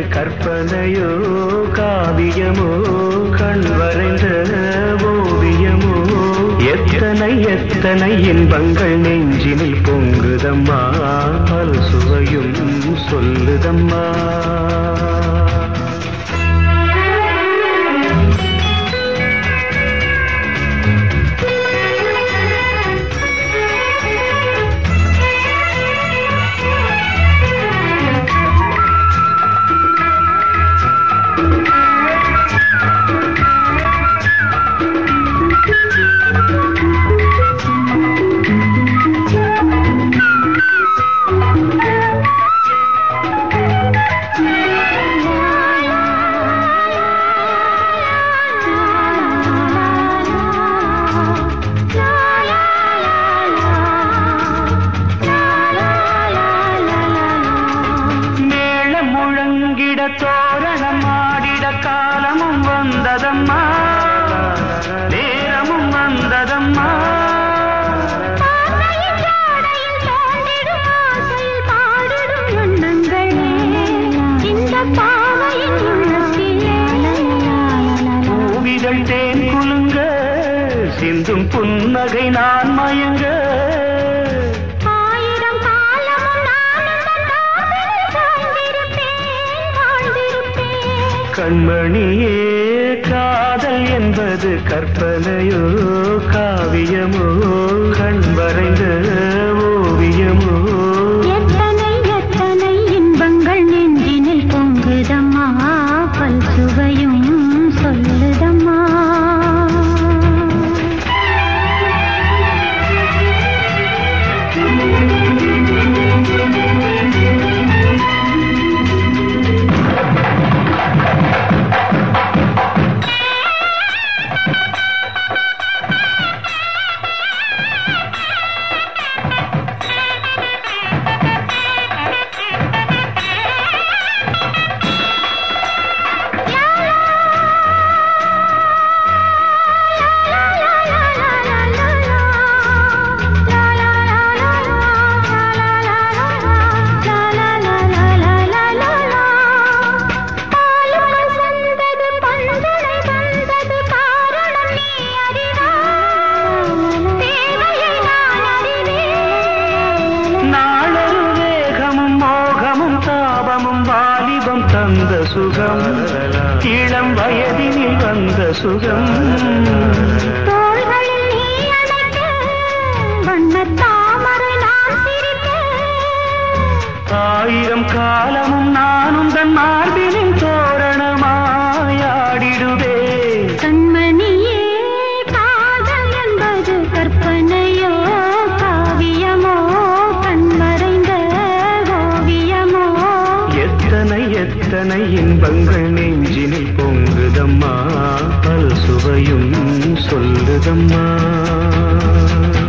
கற்பனையோ காவியமோ கண் வரைந்த ஓவியமோ எத்தனை எத்தனை இன்பங்கள் நெஞ்சினில் பொங்குதம்மா பல் சுவையும் சொல்லுதம்மா மேளம் முழங்கிட தோரணம் ஆடிட காலமும் வந்ததம்மா நேரமும் வந்ததம்மா பூவிதழ் தேன் குலுங்க சிந்தும் புன்னகை நான் மயங்க கண்மணியே காதல் என்பது கற்பனையோ காவியமோ கண் வரைந்த ஓவியமோ சுவையும் சொல்லுதம்மா நாளொரு வேகமும் மோகமும் தாபமும் வாலிபம் தந்த சுகம் இளம் வயதினில் வந்த சுகம் தோள்களில் நீ அணைக்க, வண்ணத் தாமரை நான் சிரிக்க. ஆயிரம் காலமும் நானும் தன் மார்பினின் தோரணமாயாடிடுவே கண்மணியே, காதல் என்பது கற்பனையோ, காவியமோ, கண்மறைந்த ஓவியமோ. எத்தனை எத்தனை இன்பங்கள் நெஞ்சினில் பொங்குதம்மா பல் சுவையும் சொல்லுதம்மா